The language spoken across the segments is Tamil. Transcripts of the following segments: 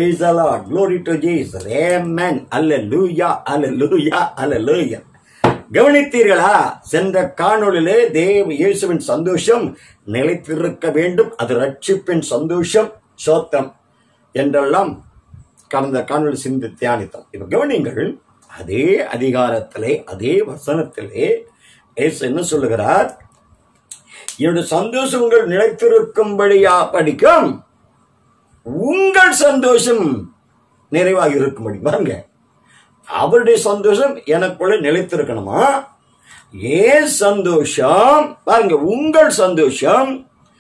Praise the Lord. Glory to Jesus. Amen. Hallelujah. Hallelujah. Hallelujah. கவனித்தீர்களா சென்ற காணொளியிலே தேவ இயேசுவின் சந்தோஷம் நிலைத்திருக்க வேண்டும் அது ரட்சிப்பின் சந்தோஷம் சோத்திரம் என்றெல்லாம் கடந்த காணொளி சிந்தி தியானித்தோம் இப்ப கவனிங்கள் அதே அதிகாரத்திலே அதே வசனத்திலே இயேசு என்ன சொல்லுகிறார் என்னுடைய சந்தோஷம் உங்கள் நிலைத்திருக்கும்படியா படிக்கும் உங்கள் சந்தோஷம் நிறைவாக இருக்கும்படி பாருங்க அவருடைய சந்தோஷம் எனக்குள்ள நிலைத்திருக்கணுமா ஏன் சந்தோஷம் பாருங்க உங்கள் சந்தோஷம்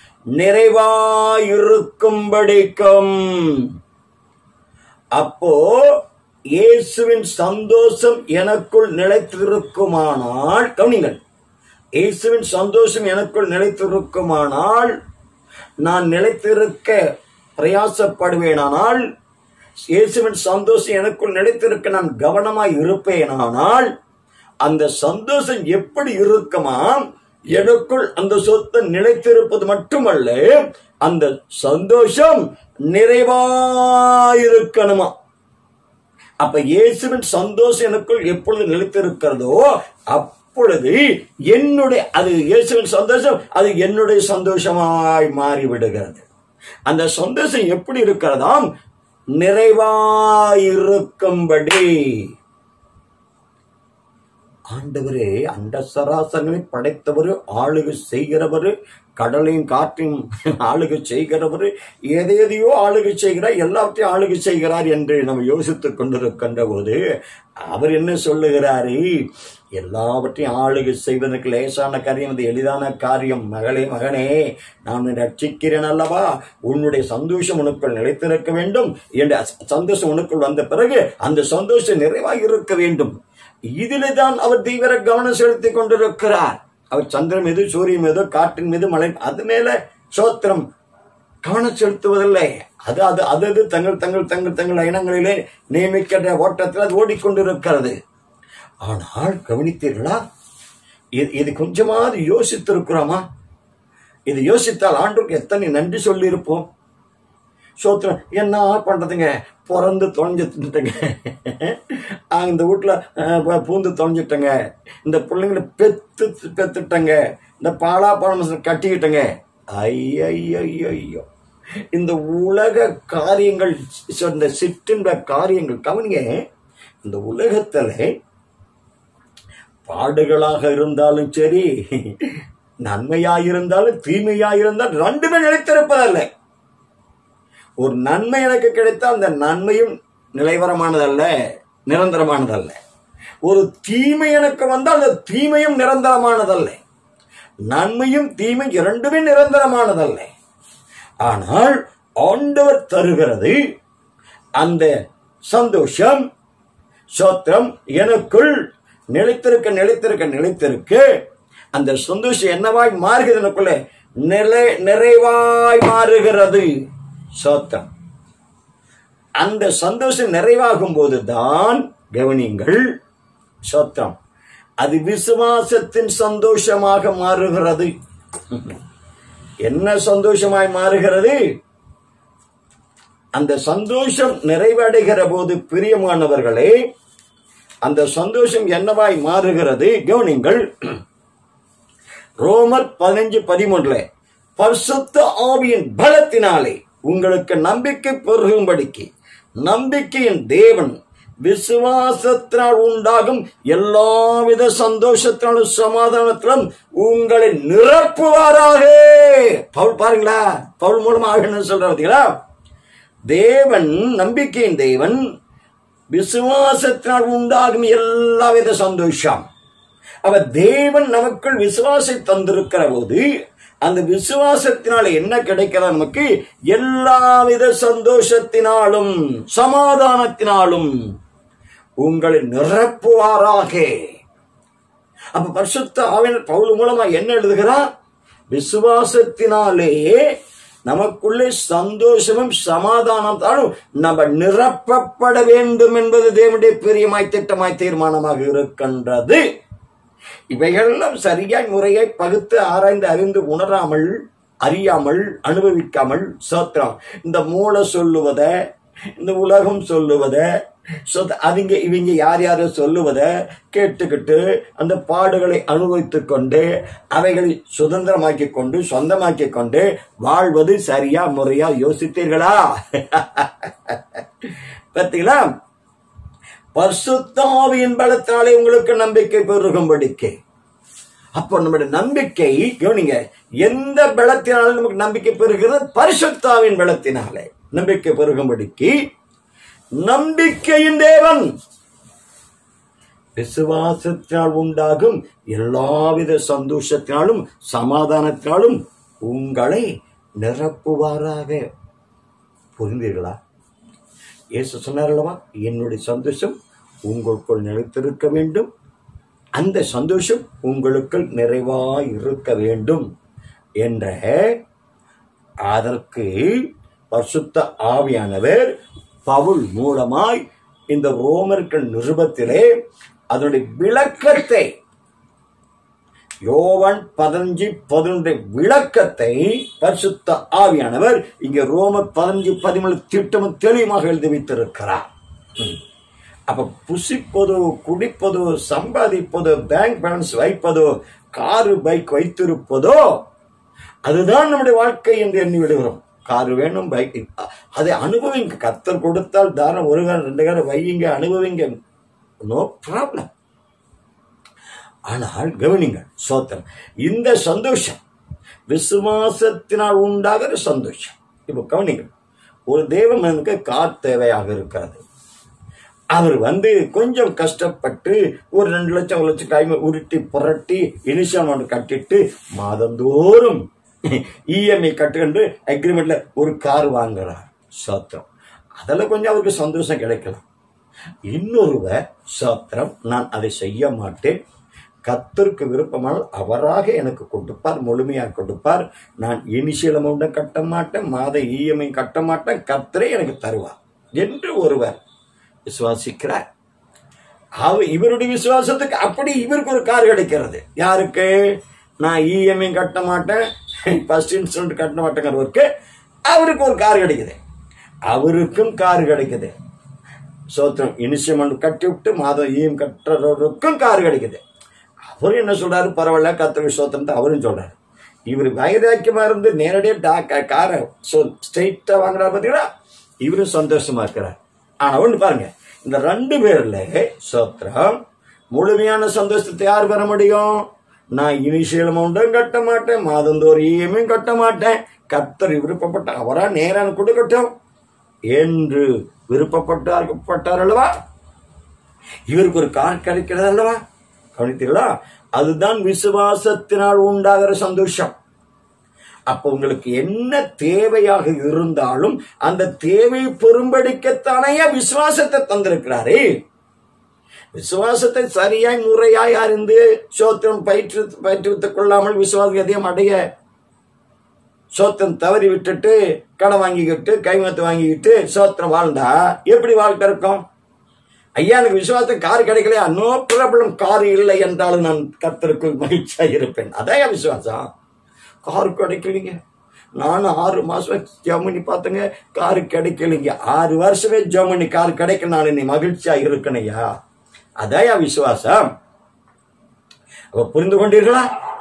நிறைவாயிருக்கும்படிக்கும் அப்போ இயேசுவின் சந்தோஷம் எனக்குள் நிலைத்திருக்குமானால் கவனிங்கள் இயேசுவின் சந்தோஷம் எனக்குள் நிலைத்திருக்குமானால் நான் நிலைத்திருக்க பிரயாசப்படுவேனானால் இயேசுவின் சந்தோஷம் எனக்குள் நிலைத்திருக்க நான் கவனமாய் இருப்பேனானால் அந்த சந்தோஷம் எப்படி இருக்குமாம் எனக்குள் அந்த சொத்து நிலைத்திருப்பது மட்டுமல்ல அந்த சந்தோஷம் நிறைவாயிருக்கணுமா அப்ப இயேசுவின் சந்தோஷம் எனக்குள் எப்பொழுது நிலைத்திருக்கிறதோ அப்பொழுது என்னுடைய அது இயேசுவின் சந்தோஷம் அது என்னுடைய சந்தோஷமாய் மாறிவிடுகிறது அந்த சந்தோஷம் எப்படி இருக்கிறதாம் நிறைவாயிருக்கும்படி ஆண்டவரே அண்ட சராசரங்களை படைத்தவர் ஆளுகை செய்கிறவர் கடலையும் காற்றையும் ஆளுகை செய்கிறவர் எதை எதையோ ஆளுகை செய்கிறார் எல்லாத்தையும் ஆளுகை செய்கிறார் என்று நம்ம யோசித்துக் கொண்டிருக்கின்ற போது அவர் என்ன சொல்லுகிறாரு எல்லாவற்றையும் ஆளுகை செய்வதற்கு லேசான காரியம் அது எளிதான காரியம் மகளே மகனே நான் ரட்சிக்கிறேன் அல்லவா உன்னுடைய சந்தோஷம் உனக்குள் நிலைத்திருக்க வேண்டும் என்ற சந்தோஷம் உனக்குள் வந்த பிறகு அந்த சந்தோஷம் நிறைவாக இருக்க வேண்டும் இதிலே தான் அவர் தீவிர கவனம் செலுத்திக் கொண்டிருக்கிறார் அவர் சந்திரன் மீது சூரியன் மீது காற்றின் மீது மழை அது மேல சோத்திரம் கவனம் செலுத்துவதில்லை அது அது அது அது தங்கள் தங்கள் தங்கள் தங்கள் இனங்களிலே நியமிக்கின்ற ஓட்டத்தில் அது ஓடிக்கொண்டிருக்கிறது ஆனால் கவனித்தீர்களா இது இது கொஞ்சமாவது யோசித்திருக்கிறோமா இது யோசித்தால் ஆண்டுக்கு எத்தனை நன்றி சொல்லி இருப்போம் சோத்திரம் என்ன பண்றதுங்க பிறந்து தொலைஞ்சிட்டுங்க இந்த வீட்டில் பூந்து தொலைஞ்சிட்டங்க இந்த பிள்ளைங்களை பெத்து பெத்துட்டங்க இந்த பாலா பழம் கட்டிக்கிட்டங்க ஐயோ இந்த உலக காரியங்கள் இந்த சிற்றின்ற காரியங்கள் கவனிங்க இந்த உலகத்துல பாடுகளாக இருந்தாலும் சரி நன்மையாயிருந்தாலும் தீமையாயிருந்தால் ரெண்டுமே நிலைத்திருப்பதல்ல ஒரு நன்மை எனக்கு கிடைத்தால் அந்த நன்மையும் நிலைவரமானதல்ல நிரந்தரமானதல்ல ஒரு தீமை எனக்கு வந்தால் அந்த தீமையும் நிரந்தரமானதல்ல நன்மையும் தீமை இரண்டுமே நிரந்தரமானதல்ல ஆனால் ஆண்டவர் தருகிறது அந்த சந்தோஷம் சோத்திரம் எனக்குள் நிலைத்திருக்க நிலைத்திருக்க நிலைத்திருக்க அந்த சந்தோஷம் என்னவாய் மாறுகிறது எனக்குள்ள நிலை நிறைவாய் மாறுகிறது சோத்திரம் அந்த சந்தோஷம் நிறைவாகும் போதுதான் கவனிங்கள் சோத்திரம் அது விசுவாசத்தின் சந்தோஷமாக மாறுகிறது என்ன சந்தோஷமாய் மாறுகிறது அந்த சந்தோஷம் நிறைவடைகிற போது பிரியமானவர்களே அந்த சந்தோஷம் என்னவாய் மாறுகிறது கவனிங்கள் ரோமர் பதினஞ்சு பதிமூன்றுல பரிசுத்த ஆவியின் பலத்தினாலே உங்களுக்கு நம்பிக்கை பெருகும்படிக்கு நம்பிக்கையின் தேவன் விசுவாசத்தினால் உண்டாகும் எல்லாவித சந்தோஷத்தினாலும் சமாதானத்திலும் உங்களை நிரப்புவாராக பவுல் பாருங்களா பவுல் மூலமாக என்ன சொல்றீங்களா தேவன் நம்பிக்கையின் தேவன் விசுவாசத்தினால் உண்டாகும் எல்லாவித சந்தோஷம் அவ தேவன் நமக்குள் விசுவாசை தந்திருக்கிற போது அந்த விசுவாசத்தினால என்ன கிடைக்கிறது நமக்கு எல்லாவித சந்தோஷத்தினாலும் சமாதானத்தினாலும் உங்களை நிரப்புவாராக அப்ப பரிசுத்த ஆவினர் பவுல் மூலமா என்ன எழுதுகிறார் விசுவாசத்தினாலேயே நமக்குள்ளே சந்தோஷமும் சமாதானத்தாலும் நம்ம நிரப்பப்பட வேண்டும் என்பது தேவனுடைய பிரியமாய் திட்டமாய் தீர்மானமாக இருக்கின்றது இவைகளெல்லாம் சரியாய் முறையாய் பகுத்து ஆராய்ந்து அறிந்து உணராமல் அறியாமல் அனுபவிக்காமல் சோத்திரம் இந்த மூளை சொல்லுவத இந்த உலகம் சொல்லுவத சொத- அவங்க இவங்க யார் யாரோ சொல்லுவத கேட்டுக்கிட்டு அந்த பாடுகளை அனுபவித்துக் கொண்டு அவைகளை சுதந்திரமாக்கிக் கொண்டு சொந்தமாக்கிக் கொண்டு வாழ்வது சரியா முறையா யோசித்தீர்களா பார்த்தீங்களா பரிசுத்தாவியின் பலத்தாலே உங்களுக்கு நம்பிக்கை பெருகும்படிக்கு அப்போ நம்முடைய நம்பிக்கை கவனிங்க எந்த பலத்தினாலும் நமக்கு நம்பிக்கை பெறுகிறது பரிசுத்தாவின் பலத்தினாலே நம்பிக்கை பெருகும்படிக்கு நம்பிக்கையின் தேவன் விசுவாசத்தினால் உண்டாகும் எல்லாவித சந்தோஷத்தினாலும் சமாதானத்தினாலும் உங்களை நிரப்புவாராக புரிந்தீர்களா இயேசு சொன்னார் அல்லவா என்னுடைய சந்தோஷம் உங்களுக்குள் நிலைத்திருக்க வேண்டும் அந்த சந்தோஷம் உங்களுக்குள் நிறைவாய் இருக்க வேண்டும் என்ற அதற்கு பரிசுத்த ஆவியானவர் பவுல் மூலமாய் இந்த ரோமர்கள் நிருபத்திலே அதனுடைய விளக்கத்தை யோவான் பதினஞ்சு பதினொன்று விளக்கத்தை பரிசுத்த ஆவியானவர் இங்கே ரோமர் பதினஞ்சு பதிமூணு திட்டமும் தெளிவாக எழுதி வைத்திருக்கிறார் ம். அப்ப புசிப்பதோ குடிப்பதோ சம்பாதிப்பதோ பேங்க் பேலன்ஸ் வைப்பதோ காரு பைக் வைத்திருப்பதோ அதுதான் நம்முடைய வாழ்க்கை என்று எண்ணி விடுகிறோம் கார் வேணும் பைக் அதை அனுபவிங்க கத்தர் கொடுத்தால் தாரம் ஒரு காரம் ரெண்டு காரம் வையுங்க அனுபவிங்க நோ ப்ராப்ளம் ஆனால் கவனிங்கள் சோத்திரம் இந்த சந்தோஷம் விசுவாசத்தினால் உண்டாகிற சந்தோஷம் இப்போ கவனிங்கள் ஒரு தேவ மனிதனுக்கு கார் தேவையாக இருக்கிறது அவர் வந்து கொஞ்சம் கஷ்டப்பட்டு ஒரு ரெண்டு லட்சம் ஒரு லட்சம் கைமை உருட்டி புரட்டி இனிஷியல் அமௌண்ட் கட்டிட்டு மாதந்தோறும் இஎம்ஐ கட்டுக்கண்டு அக்ரிமெண்ட்ல ஒரு கார் வாங்குறார் சோத்திரம் அதில் கொஞ்சம் அவருக்கு சந்தோஷம் கிடைக்கலாம் இன்னொருவர் சோத்திரம் நான் அதை செய்ய மாட்டேன் கத்தருக்கு விருப்பமானால் அவராக எனக்கு கொடுப்பார் முழுமையாக கொடுப்பார் நான் இனிஷியல் அமௌண்ட்டை கட்ட மாட்டேன் மாத இஎம்ஐ கட்ட மாட்டேன் கத்தரே எனக்கு தருவார் என்று ஒருவர் விசுவாசிக்கிறார் அவ இவருடைய விசுவாசத்துக்கு அப்படி இவருக்கு ஒரு கார் கிடைக்கிறது யாருக்கு நான் இஎம்ஐ கட்ட மாட்டேன் ஃபர்ஸ்ட் இன்ஸ்டன்ட் கட்ட மாட்டேங்கிறவருக்கு அவருக்கு ஒரு கார் கிடைக்குது அவருக்கும் கார் கிடைக்குது சோத்திரம் இனிஷியமெண்ட் கட்டி விட்டு மாதம் ஈஎம் கட்டுறவருக்கும் கார் கிடைக்குது அவர் என்ன சொல்றாரு பரவாயில்ல கத்திர சோத்திரம் அவரும் சொல்றாரு இவர் வைராக்கியமா இருந்து நேரடியாக டா காரை ஸோ ஸ்ட்ரெயிட்டா வாங்குறாரு பார்த்தீங்களா இவரும் சந்தோஷமா இருக்கிறார் ஆனா ஒண்ணு பாருங்க இந்த ரெண்டு பேர்ல சோத்திரம் முழுமையான சந்தோஷத்தை யார் பெற முடியும் நான் இனிஷியல் அமௌண்ட்டும் கட்ட மாட்டேன் மாதந்தோறும் இஎம்ஐயும் கட்ட மாட்டேன் கத்தர் விருப்பப்பட்ட அவரா நேரான கொடுக்கட்டும் என்று விருப்பப்பட்டார் பட்டார் அல்லவா இவருக்கு ஒரு கார் கிடைக்கிறது அல்லவா கவனித்தீங்களா அதுதான் விசுவாசத்தினால் உண்டாகிற சந்தோஷம் அப்ப உங்களுக்கு என்ன தேவையாக இருந்தாலும் அந்த தேவை பெரும்படிக்கத்தானே விசுவாசத்தை தந்திருக்கிறாரே விசுவாசத்தை சரியாய் முறையாய் அறிந்து சோத்திரம் பயிற்று பயிற்றுவித்துக் கொள்ளாமல் விசுவாசம் எதையும் அடைய சோத்திரம் தவறி விட்டுட்டு கடன் வாங்கிக்கிட்டு கைமத்து வாங்கிக்கிட்டு சோத்திரம் வாழ்ந்தா எப்படி வாழ்க்கை இருக்கும் ஐயா எனக்கு விசுவாசம் கார் கிடைக்கலையா நோ ப்ராப்ளம் கார் இல்லை என்றாலும் நான் கர்த்தருக்குள் மகிழ்ச்சியாக இருப்பேன் அதான் விசுவாசம் கார் கிடைக்கலைங்க நானும் ஆறு மாசம் ஜெர்மனி பார்த்தேங்க கார் கிடைக்கலைங்க ஆறு வருஷமே ஜெர்மனி கார் கிடைக்க நான் நீ மகிழ்ச்சியா இருக்கணையா அதான் விசுவாசம் அப்ப புரிந்து கொண்டீர்களா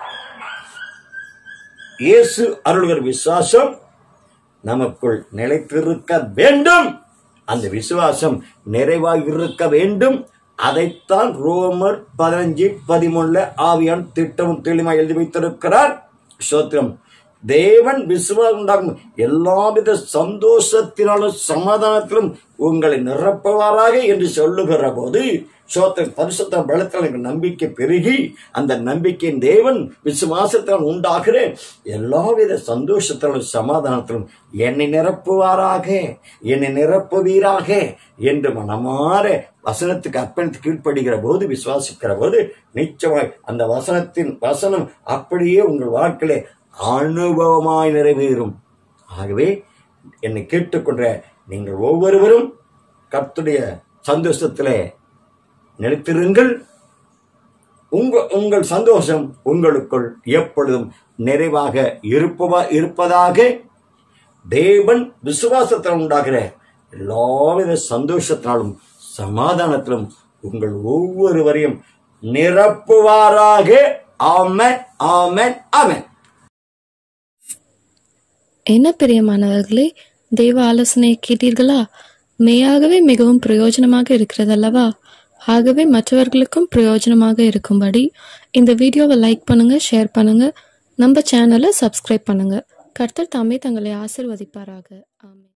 இயேசு அருள்கிற விசுவாசம் நமக்குள் நிலைத்திருக்க வேண்டும் அந்த விசுவாசம் நிறைவாக இருக்க வேண்டும் அதைத்தான் ரோமர் பதினஞ்சு பதிமூணுல ஆவியான் திட்டமும் தெளிவாக எழுதி வைத்திருக்கிறார் சோத்திரம் தேவன் விசுவாசம் உண்டாகும் எல்லாவித சந்தோஷத்தினாலும் சமாதானத்திலும் உங்களை நிரப்புவாராக என்று சொல்லுகிற போது சோத்திரம் பரிசுத்த பலத்தில் எனக்கு நம்பிக்கை பெருகி அந்த நம்பிக்கையின் தேவன் விசுவாசத்தால் உண்டாகிற எல்லாவித சந்தோஷத்திலும் சமாதானத்திலும் என்னை நிரப்புவாராக என்னை நிரப்புவீராக என்று மனமாற வசனத்துக்கு அர்ப்பணித்து கீழ்ப்படுகிற போது விசுவாசிக்கிற போது நிச்சயமாய் அந்த வசனத்தின் வசனம் அப்படியே உங்கள் வாழ்க்கையிலே அனுபவமாய் நிறைவேறும் ஆகவே என்னை கேட்டுக்கொண்ட நீங்கள் ஒவ்வொருவரும் கர்த்துடைய சந்தோஷத்திலே நிலைத்திருங்கள் உங்க உங்கள் சந்தோஷம் உங்களுக்குள் எப்பொழுதும் நிறைவாக இருப்பவா இருப்பதாக தேவன் விசுவாசத்தில் உண்டாகிற எல்லாவித சந்தோஷத்தினாலும் சமாதானத்திலும் உங்கள் ஒவ்வொருவரையும் நிரப்புவாராக ஆமென் ஆமென் ஆமென் என்ன பிரியமானவர்களே தெய்வ ஆலோசனையை கேட்டீர்களா மெய்யாகவே மிகவும் பிரயோஜனமாக இருக்கிறதல்லவா ஆகவே மற்றவர்களுக்கும் பிரயோஜனமாக இருக்கும்படி இந்த வீடியோவை லைக் பண்ணுங்க ஷேர் பண்ணுங்க நம்ம சேனலை சப்ஸ்கிரைப் பண்ணுங்க கர்த்தர் தாமே தங்களை ஆசிர்வதிப்பாராக ஆமென்